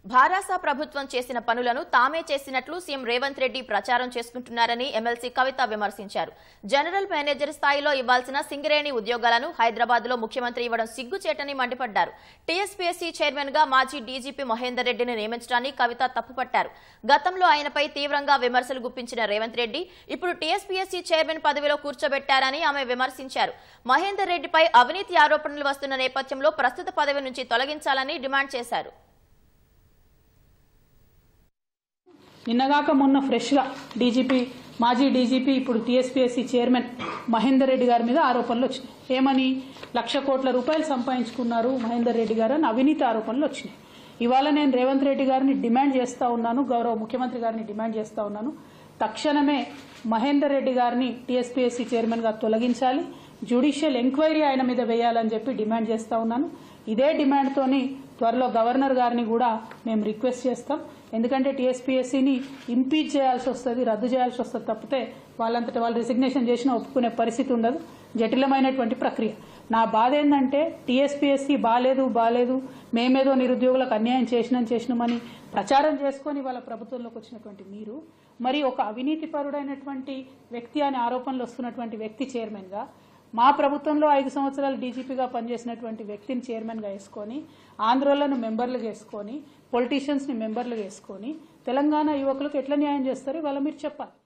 భారాస ప్రభుత్వం చేసిన పనులను తామే చేసినట్లు సీఎం రేవంత్ రెడ్డి ప్రచారం చేసుకుంటున్నారని ఎమ్మెల్సీ కవిత విమర్శించారు జనరల్ మేనేజర్ స్థాయిలో ఇవ్వాల్సిన సింగరేణి ఉద్యోగాలను హైదరాబాద్ లో ముఖ్యమంత్రి ఇవ్వడం సిగ్గుచేటని మండిపడ్డారు టీఎస్పీఎస్సీ చైర్మన్ గా మాజీ డీజీపీ మహేందర్ రెడ్డిని నియమించడాన్ని కవిత తప్పుపట్టారు గతంలో ఆయనపై తీవ్రంగా విమర్శలు గుప్పించిన రేవంత్ రెడ్డి ఇప్పుడు టీఎస్పీఎస్సీ చైర్మన్ పదవిలో కూర్చోబెట్టారని ఆమె విమర్శించారు మహేందర్ రెడ్డిపై అవినీతి ఆరోపణలు వస్తున్న నేపథ్యంలో ప్రస్తుత పదవి నుంచి తొలగించాలని డిమాండ్ చేశారు నిన్నగాక మొన్న ఫ్రెష్గా డీజీపీ మాజీ డీజీపీ ఇప్పుడు టీఎస్పీఎస్సీ చైర్మన్ మహేందర్ రెడ్డి గారి మీద ఆరోపణలు వచ్చినాయి ఏమని లక్ష కోట్ల రూపాయలు సంపాదించుకున్నారు మహేందర్ రెడ్డి గారు అని అవినీతి ఆరోపణలు వచ్చినాయి ఇవాళ నేను రేవంత్ రెడ్డి గారిని డిమాండ్ చేస్తా ఉన్నాను గౌరవ ముఖ్యమంత్రి గారిని డిమాండ్ చేస్తా ఉన్నాను తక్షణమే మహేందర్ రెడ్డి గారిని టీఎస్పీఎస్సీ చైర్మన్గా తొలగించాలి జ్యుడిషియల్ ఎంక్వైరీ ఆయన మీద వేయాలని చెప్పి డిమాండ్ చేస్తా ఉన్నాను ఇదే డిమాండ్తోని త్వరలో గవర్నర్ గారిని కూడా మేము రిక్వెస్ట్ చేస్తాం ఎందుకంటే టీఎస్పీఎస్సీని ఇంపీచ్ చేయాల్సి వస్తుంది రద్దు చేయాల్సి వస్తుంది తప్పితే వాళ్ళంతటి వాళ్ళు రిసిగ్నేషన్ చేసినా ఒప్పుకునే పరిస్థితి ఉండదు జటిలమైనటువంటి ప్రక్రియ నా బాధ ఏంటంటే టీఎస్పీఎస్సీ బాలేదు బాలేదు మేమేదో నిరుద్యోగులకు అన్యాయం చేసినాం చేసినామని ప్రచారం చేసుకొని వాళ్ళ ప్రభుత్వంలోకి వచ్చినటువంటి మీరు మరి ఒక అవినీతిపరుడైనటువంటి వ్యక్తి అనే ఆరోపణలు వస్తున్నటువంటి వ్యక్తి చైర్మన్గా మా ప్రభుత్వంలో ఐదు సంవత్సరాలు డీజీపీగా పనిచేసినటువంటి వ్యక్తిని చైర్మన్గా వేసుకొని ఆంధ్రోలను మెంబర్లుగా వేసుకొని పొలిటీషియన్స్ని మెంబర్లుగా వేసుకొని తెలంగాణ యువకులకు ఎట్లా న్యాయం చేస్తారో ఇవాళ మీరు చెప్పాలి